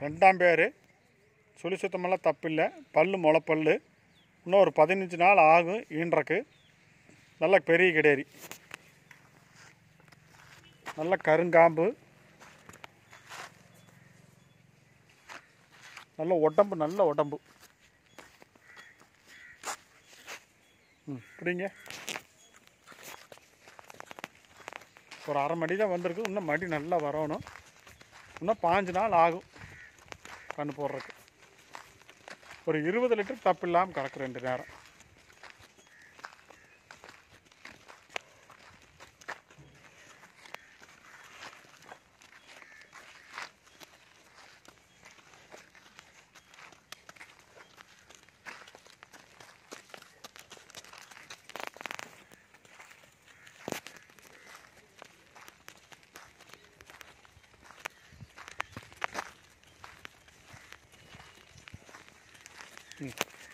ரெண்டாம் பேர் சுழி சுத்தமெல்லாம் தப்பில்லை பல்லு முளைப்பல்லு இன்னும் ஒரு பதினஞ்சு நாள் ஆகும் ஈன்றக்கு நல்ல பெரிய கிடேரி நல்ல கருங்காம்பு நல்ல உடம்பு நல்ல உடம்பு ம் பிடிங்க ஒரு அரை மடி தான் வந்திருக்கு இன்னும் மடி நல்லா வரணும் இன்னும் பாஞ்சு நாள் ஆகும் கண்ணு போடுறதுக்கு ஒரு இருபது லிட்டர் தப்பு இல்லாமல் கறக்கு ரெண்டு நேரம் ம்